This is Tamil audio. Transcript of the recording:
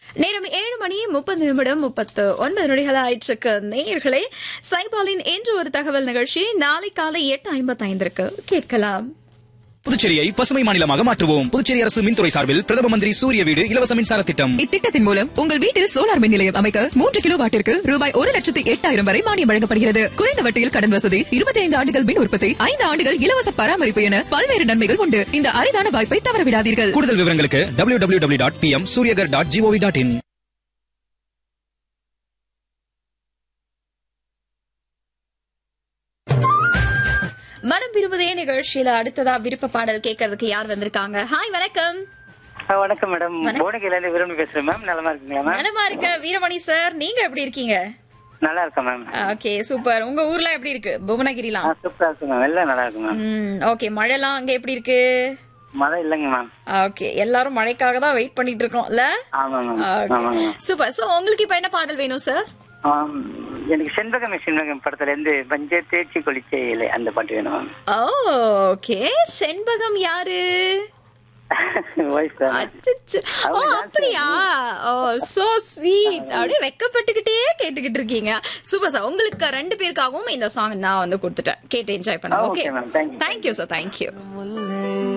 நேரம் ஏழு மணி முப்பது நிமிடம் முப்பத்து ஒன்பது நொடிகள் ஆயிற்றுக்கு நேயர்களே சைபாலின் என்று ஒரு தகவல் நிகழ்ச்சி நாளை காலை எட்டு ஐம்பத்தி ஐந்திற்கு கேட்கலாம் புதுச்சேரியை பசுமை மாநிலமாக மாற்றுவோம் புதுச்சேரி அரசு மின்துறை சார்பில் பிரதம மந்திரி சூரிய வீடு இலவச மின்சார திட்டம் இத்திட்டத்தின் மூலம் உங்கள் வீட்டில் சோலார் மின் நிலையம் அமைக்க மூன்று கிலோ வாட்டிற்கு ரூபாய் ஒரு லட்சத்து எட்டாயிரம் வரை மானியம் வழங்கப்படுகிறது குறைந்த வட்டியில் கடன் வசதி இருபத்தி ஐந்து ஆண்டுகள் மின் உற்பத்தி ஐந்து ஆண்டுகள் இலவச பராமரிப்பு என பல்வேறு நன்மைகள் உண்டு இந்த அரிதான வாய்ப்பை தவறவிடாதீர்கள் கூடுதல் விவரங்களுக்கு W W W dot P M Suryaghar dot gov dot in மனம் விரும்புதே நிகழ்ச்சியில அடுத்ததா விருப்ப பாடல் கேட்கறதுக்கு யார் வந்திருக்காங்க ஹாய் வணக்கம் ஆ, வணக்கம் மேடம் போனகில இருந்து விரும்பி பேசுறேன் மேம் நலமா இருக்கீங்களா மேம் நலமா இருக்க வீரமணி சார் நீங்க எப்படி இருக்கீங்க நல்லா இருக்கேன் மேம் ஓகே சூப்பர் உங்க ஊர்ல எப்படி இருக்கு ஆ, புவனகிரிலாம் சூப்பரா இருக்கு மேம் எல்லாம் நல்லா இருக்கு மேம் ம் ஓகே மழைலாம் அங்க எப்படி இருக்கு மழை இல்லைங்க மேம் ஓகே எல்லாரும் மழைக்காக தான் வெயிட் பண்ணிட்டு இருக்கோம்ல ஆமா மேம் ஆமா மேம் சூப்பர் சோ உங்களுக்கு இப்ப என்ன பாடல் வேணும் சார் ஆம், எனக்கு செண்பகமே செண்பகம் படத்துல இருந்து பஞ்ச தேய்ச்சி கொளிச்சே இலை அந்த பாட்டு வேணும் மேம் ஓகே செண்பகம் யாரு வாய்ஸ் தான் அச்சச்சோ. ஓ அப்படியா ஓ சோ ஸ்வீட் அப்படியே வெக்கப்பட்டுக்கிட்டே கேட்டுக்கிட்டு இருக்கீங்க சூப்பர் சார் உங்களுக்கு ரெண்டு பேருக்காகவும் இந்த சாங் நான் வந்து கொடுத்துட்டேன் கேட்டு என்ஜாய் பண்ணுங்க Okay, okay ma'am. Thank you. Thank you sir thank you